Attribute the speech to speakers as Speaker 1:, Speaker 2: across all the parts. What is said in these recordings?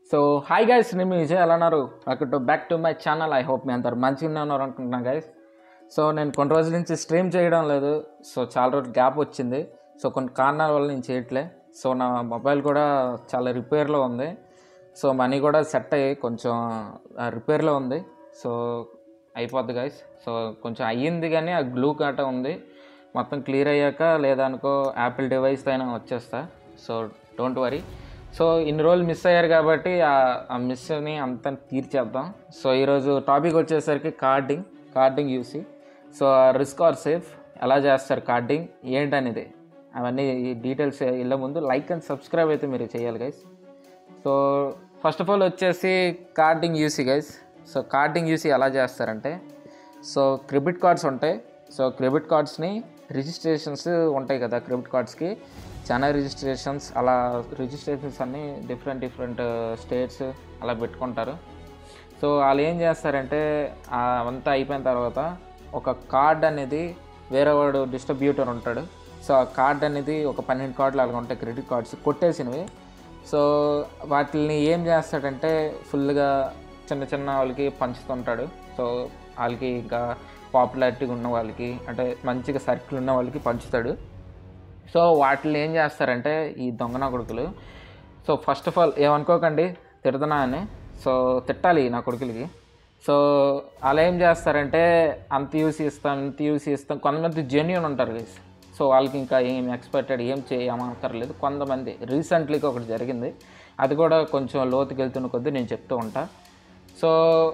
Speaker 1: So hi guys నేను మీ విజయ్ ఎలా ఉన్నారు welcome to back to my channel I hope మీ అందరు మంచిగానే ఉన్నారు అనుకుంటున్నాను గైస్ సో నేను కొన్ని రోజుల నుంచి స్ట్రీమ్ చేయడం లేదు సో చాలా రోజులు గ్యాప్ వచ్చింది సో కొన్ని కారణాల వల్ల నేను చేయట్లే సో నా మొబైల్ కూడా చాలా రిపేర్లో ఉంది సో మనీ కూడా సెట్ అయ్యి కొంచెం రిపేర్లో ఉంది సో అయిపోద్ది గైస్ సో కొంచెం అయ్యింది కానీ ఆ గ్లూ కాట ఉంది మొత్తం క్లియర్ అయ్యాక లేదనుకో యాపిల్ డివైస్ అయినా వచ్చేస్తా సో డోంట్ వరీ సో ఇన్ని రోజులు మిస్ అయ్యారు కాబట్టి ఆ- ఆ మిస్ని అంతా తీర్చేద్దాం సో ఈరోజు టాపిక్ వచ్చేసరికి కార్డింగ్ కార్డింగ్ యూసి సో రిస్క్ ఆర్ సేఫ్ ఎలా చేస్తారు కార్డింగ్ ఏంటనేది అవన్నీ డీటెయిల్స్ వెళ్ళే ముందు లైక్ అండ్ సబ్స్క్రైబ్ అయితే మీరు చేయాలి guys so first of all వచ్చేసి కార్డింగ్ యూసీ గైస్ సో కార్డింగ్ యూసీ ఎలా చేస్తారంటే సో క్రెడిట్ కార్డ్స్ ఉంటాయి సో క్రెడిట్ కార్డ్స్ని రిజిస్ట్రేషన్స్ ఉంటాయి కదా క్రెడిట్ కార్డ్స్కి చాలా రిజిస్ట్రేషన్స్ అలా రిజిస్ట్రేషన్స్ అన్నీ డిఫరెంట్ డిఫరెంట్ స్టేట్స్ అలా పెట్టుకుంటారు సో వాళ్ళు ఏం చేస్తారంటే ఆ అంతా అయిపోయిన తర్వాత ఒక కార్డ్ అనేది వేరే వాడు డిస్ట్రిబ్యూటర్ ఉంటాడు సో ఆ కార్డ్ అనేది ఒక పన్నెండు కార్డులు అలాగ ఉంటాయి క్రెడిట్ కార్డ్స్ కొట్టేసినవి సో వాటిని ఏం చేస్తాడంటే ఫుల్గా చిన్న చిన్న వాళ్ళకి పంచుతుంటాడు సో వాళ్ళకి ఇంకా పాపులారిటీగా ఉన్న వాళ్ళకి అంటే మంచిగా సర్కిల్ ఉన్న వాళ్ళకి పంచుతాడు సో వాటిని ఏం చేస్తారంటే ఈ దొంగ నా కొడుకులు సో ఫస్ట్ ఆఫ్ ఆల్ ఏమనుకోకండి తిడుతున్నా అని సో తిట్టాలి నా కొడుకులకి సో అలా ఏం చేస్తారంటే అంత యూస్ ఇస్తాం ఇంత యూస్ ఇస్తాం కొంతమంది జెన్యున్ ఉంటారు గైస్ సో వాళ్ళకి ఇంకా ఏం ఎక్స్పెక్టెడ్ ఏం చేయమక్కర్లేదు కొంతమంది రీసెంట్లీగా ఒకటి జరిగింది అది కూడా కొంచెం లోతుకి వెళ్తున్న కొద్దీ నేను చెప్తూ ఉంటా సో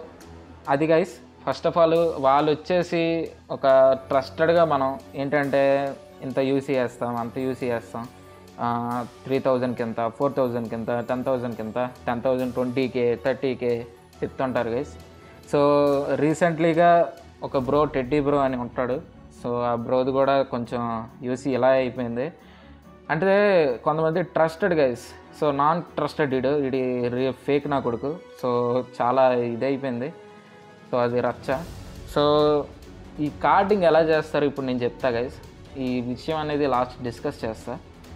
Speaker 1: అది గైస్ ఫస్ట్ ఆఫ్ ఆల్ వాళ్ళు వచ్చేసి ఒక ట్రస్టెడ్గా మనం ఏంటంటే ఇంత యూసీ చేస్తాం అంత యూసీ చేస్తాం త్రీ థౌజండ్కి ఎంత ఫోర్ థౌజండ్కి ఎంత టెన్ థౌజండ్కి ఎంత టెన్ థౌజండ్ ట్వంటీకే థర్టీకే చెప్తుంటారు గైస్ సో రీసెంట్లీగా ఒక బ్రో టెడ్డీ బ్రో అని ఉంటాడు సో ఆ బ్రోది కూడా కొంచెం యూసీ ఇలా అయిపోయింది అంటే కొంతమంది trusted guys so non trusted ఇడు ఇది ఫేక్ నా కొడుకు సో చాలా ఇదైపోయింది సో అది రచ్చ సో ఈ కార్డింగ్ ఎలా చేస్తారు ఇప్పుడు నేను చెప్తా గైస్ ఈ విషయం అనేది లాస్ట్ డిస్కస్ చేస్తా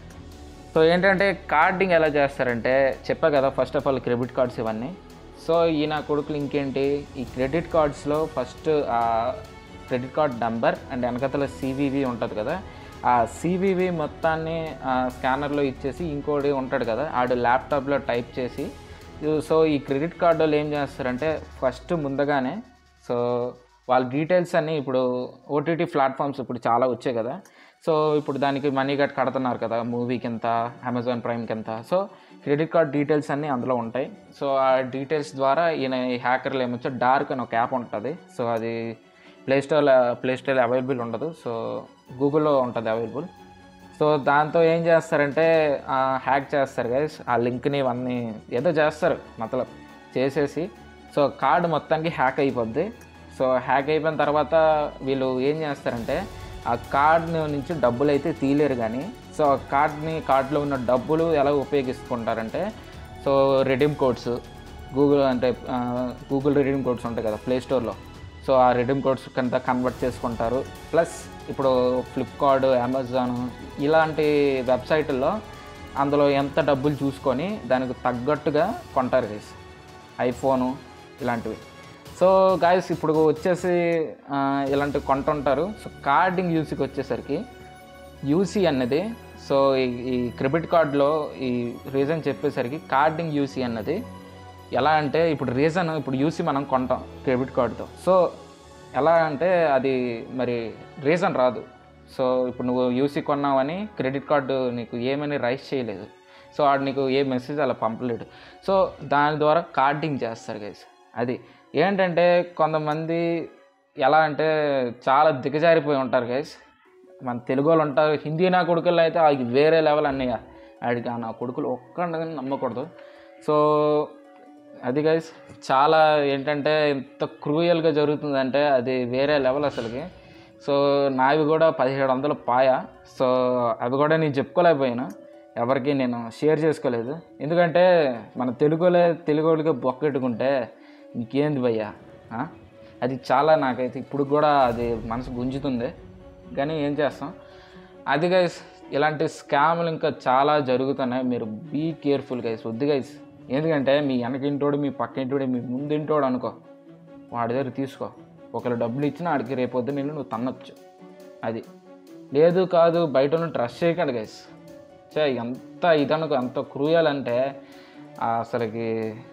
Speaker 1: సో ఏంటంటే కార్డింగ్ ఎలా చేస్తారంటే చెప్పా కదా first of all credit cards ఇవన్నీ సో ఈ నా కొడుకులు ఇంకేంటి ఈ క్రెడిట్ కార్డ్స్లో ఫస్ట్ ఆ క్రెడిట్ కార్డ్ నెంబర్ అండ్ వెనకతల సివివి ఉంటుంది కదా ఆ సివివి మొత్తాన్ని ఆ స్కానర్లో ఇచ్చేసి ఇంకోటి ఉంటాడు కదా ఆడు ల్యాప్టాప్లో టైప్ చేసి సో ఈ క్రెడిట్ కార్డు వాళ్ళు ఏం చేస్తారంటే ఫస్ట్ ముందుగానే సో వాళ్ళ డీటెయిల్స్ అన్నీ ఇప్పుడు ఓటీటీ ప్లాట్ఫామ్స్ ఇప్పుడు చాలా వచ్చాయి కదా సో ఇప్పుడు దానికి మనీ కట్ కడుతున్నారు కదా మూవీకి ఎంత అమెజాన్ ప్రైమ్కి ఎంత సో క్రెడిట్ కార్డ్ డీటెయిల్స్ అన్నీ అందులో ఉంటాయి సో ఆ డీటెయిల్స్ ద్వారా ఈయన ఈ హ్యాకర్లు ఏమొచ్చో డార్క్ అని ఒక యాప్ ఉంటుంది సో అది play store play store available ఉండదు సో గూగుల్లో ఉంటుంది అవైలబుల్ సో దాంతో ఏం చేస్తారంటే హ్యాక్ చేస్తారు గైస్ ఆ లింక్ని ఇవన్నీ ఏదో చేస్తారు మతలబ్ చేసేసి సో కార్డు మొత్తానికి హ్యాక్ అయిపోద్ది సో హ్యాక్ అయిపోయిన తర్వాత వీళ్ళు ఏం చేస్తారంటే ఆ కార్డ్ నుంచి డబ్బులు అయితే తీయలేరు కానీ సో ఆ కార్డ్ని కార్డులో ఉన్న డబ్బులు ఎలా ఉపయోగిస్తుంటారంటే సో రెడీమ్ కోడ్స్ గూగుల్ అంటే గూగుల్ రెడీమ్ కోడ్స్ ఉంటాయి కదా ప్లే స్టోర్లో సో ఆ రెడీమ్ కోడ్స్ కింద కన్వర్ట్ చేసుకుంటారు ప్లస్ ఇప్పుడు ఫ్లిప్కార్ట్ అమెజాన్ ఇలాంటి వెబ్సైట్లో అందులో ఎంత డబ్బులు చూసుకొని దానికి తగ్గట్టుగా కొంటారు గైస్ ఐఫోను ఇలాంటివి సో గాయస్ ఇప్పుడు వచ్చేసి ఆ, ఇలాంటివి కొంటుంటారు సో కార్డింగ్ యూసీకి వచ్చేసరికి యూసీ అన్నది సో ఈ- ఈ క్రెడిట్ కార్డులో ఈ రీజన్ చెప్పేసరికి కార్డింగ్ యూసీ అన్నది ఎలా అంటే ఇప్పుడు రీజన్ ఇప్పుడు యూసీ మనం కొంటాం క్రెడిట్ కార్డుతో సో ఎలా అంటే అది మరి రీజన్ రాదు సో ఇప్పుడు నువ్వు యూసీ కొన్నావని క్రెడిట్ కార్డు నీకు ఏమని రైస్ చేయలేదు సో ఆడు నీకు ఏ మెసేజ్ అలా పంపలేడు సో దాని ద్వారా కార్డింగ్ చేస్తారు గైస్ అది ఏంటంటే కొంతమంది ఎలా అంటే చాలా దిగజారిపోయి ఉంటారు గైస్ మన తెలుగు వాళ్ళు ఉంటారు హిందీ నా కొడుకుల్లో అయితే అది వేరే లెవెల్ అన్నయ్య ఆడికి ఆ నా కొడుకులు ఒక్కడిని నమ్మకూడదు సో అది గైస్ చాలా ఏంటంటే ఎంత క్రూయల్గా జరుగుతుందంటే అది వేరే లెవెల్ అసలుకి సో నావి కూడా పదిహేడు వందల పాయ సో అవి కూడా నేను చెప్పుకోలేకపోయినా ఎవరికి నేను షేర్ చేసుకోలేదు ఎందుకంటే మన తెలుగులే తెలుగు వాళ్ళకి బొక్కెట్టుకుంటే ఇంకేంది భయ్యా ఆ? అది చాలా నాకైతే ఇప్పుడు కూడా అది మనసు గుంజుతుంది కానీ ఏం చేస్తాం అది గైస్ ఇలాంటి స్కామ్లు ఇంకా చాలా జరుగుతున్నాయి మీరు బీ కేర్ఫుల్ గైస్ వద్దు గైస్ ఎందుకంటే మీ వెనకింటోడు మీ పక్క ఇంటోడు మీ ముందు ఇంటోడు అనుకో వాడి దగ్గర తీసుకో ఒకరు డబ్బులు ఇచ్చినా ఆడికి రేపొద్దు నేను నువ్వు తన్నొచ్చు అది లేదు కాదు బయట ఉన్న ట్రస్ట్ చేయకండి గైస్ చే ఎంత ఇదనుకో ఎంత క్రూయల్ అంటే అసలుకి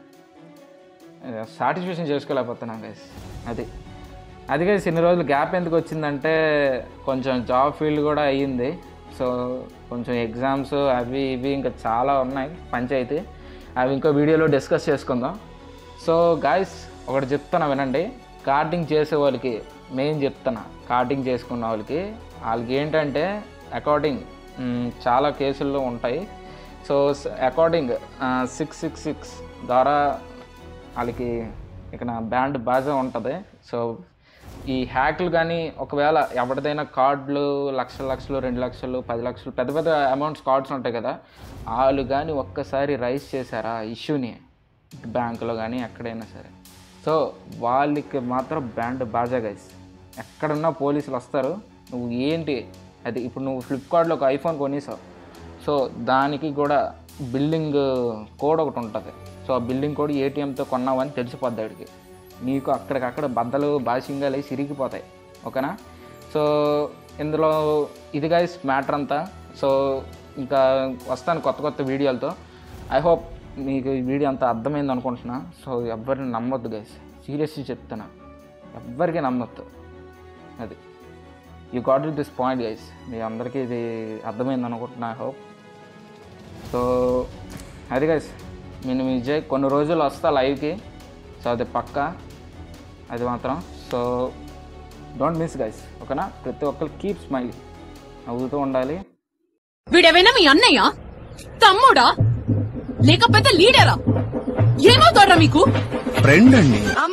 Speaker 1: సాటిస్ఫాక్షన్ చేసుకోలేకపోతున్నాం గైస్ అది అది గైస్ ఇన్ని రోజులు గ్యాప్ ఎందుకు వచ్చిందంటే కొంచెం జాబ్ ఫీల్డ్ కూడా అయ్యింది సో కొంచెం ఎగ్జామ్స్ అవి ఇవి ఇంకా చాలా ఉన్నాయి పంచాయతీ అవి ఇంకో వీడియోలో డిస్కస్ చేసుకుందాం సో గాయస్ ఒకటి చెప్తున్నా వినండి కార్టింగ్ చేసే వాళ్ళకి మెయిన్ చెప్తున్నా కార్టింగ్ చేసుకున్న వాళ్ళకి వాళ్ళకి ఏంటంటే అకార్డింగ్ చాలా కేసుల్లో ఉంటాయి so according six six six ద్వారా వాళ్ళకి ఇక్కడ బ్యాండ్ బాజా ఉంటుంది సో ఈ హ్యాక్లు కానీ ఒకవేళ ఎవరిదైనా కార్డులు లక్షల లక్షలు రెండు లక్షలు పది లక్షలు పెద్ద పెద్ద అమౌంట్స్ కార్డ్స్ ఉంటాయి కదా వాళ్ళు కానీ ఒక్కసారి రైజ్ చేశారా ఇష్యూని బ్యాంకులో కానీ ఎక్కడైనా సరే సో వాళ్ళకి మాత్రం బ్యాండ్ బాజా గైస్ ఎక్కడున్నా పోలీసులు వస్తారు నువ్వు ఏంటి అది ఇప్పుడు నువ్వు ఫ్లిప్కార్ట్లో ఒక ఐఫోన్ కొనేసావు సో దానికి కూడా బిల్డింగ్ కోడ్ ఒకటి ఉంటుంది సో ఆ బిల్డింగ్ కోడ్ ఏటీఎంతో కొన్నావని తెలిసిపోద్ది వాడికి నీకు అక్కడికక్కడ బద్దలు బాసింగాలు అవి సిరిగిపోతాయి ఓకేనా సో ఇందులో ఇది గైస్ మ్యాటర్ అంతా సో ఇంకా వస్తాను కొత్త కొత్త వీడియోలతో ఐ హోప్ మీకు ఈ వీడియో అంతా అర్థమైంది అనుకుంటున్నా సో ఎవరిని నమ్మొద్దు గైస్ సీరియస్లీ చెప్తున్నా ఎవ్వరికి నమ్మొద్దు అది you got it this point guys మీ అందరికీ ఇది అర్థమైంది అనుకుంటున్నా ఐ హోప్ సో అది గైస్ నేను విజయ్ కొన్ని రోజులు వస్తా లైవ్కి సో అది పక్కా అది మాత్రం సో డోంట్ మిస్ గైస్ ఓకేనా ప్రతి ఒక్కరు కీప్ స్మైల్ నవ్వుతూ ఉండాలి
Speaker 2: వీడేమైనా మీ అన్నయ్య తమ్ముడా లేకపోతే లీడరా ఏమవుతాడ్రా మీకు
Speaker 3: ఫ్రెండ్ అండి
Speaker 2: ఆ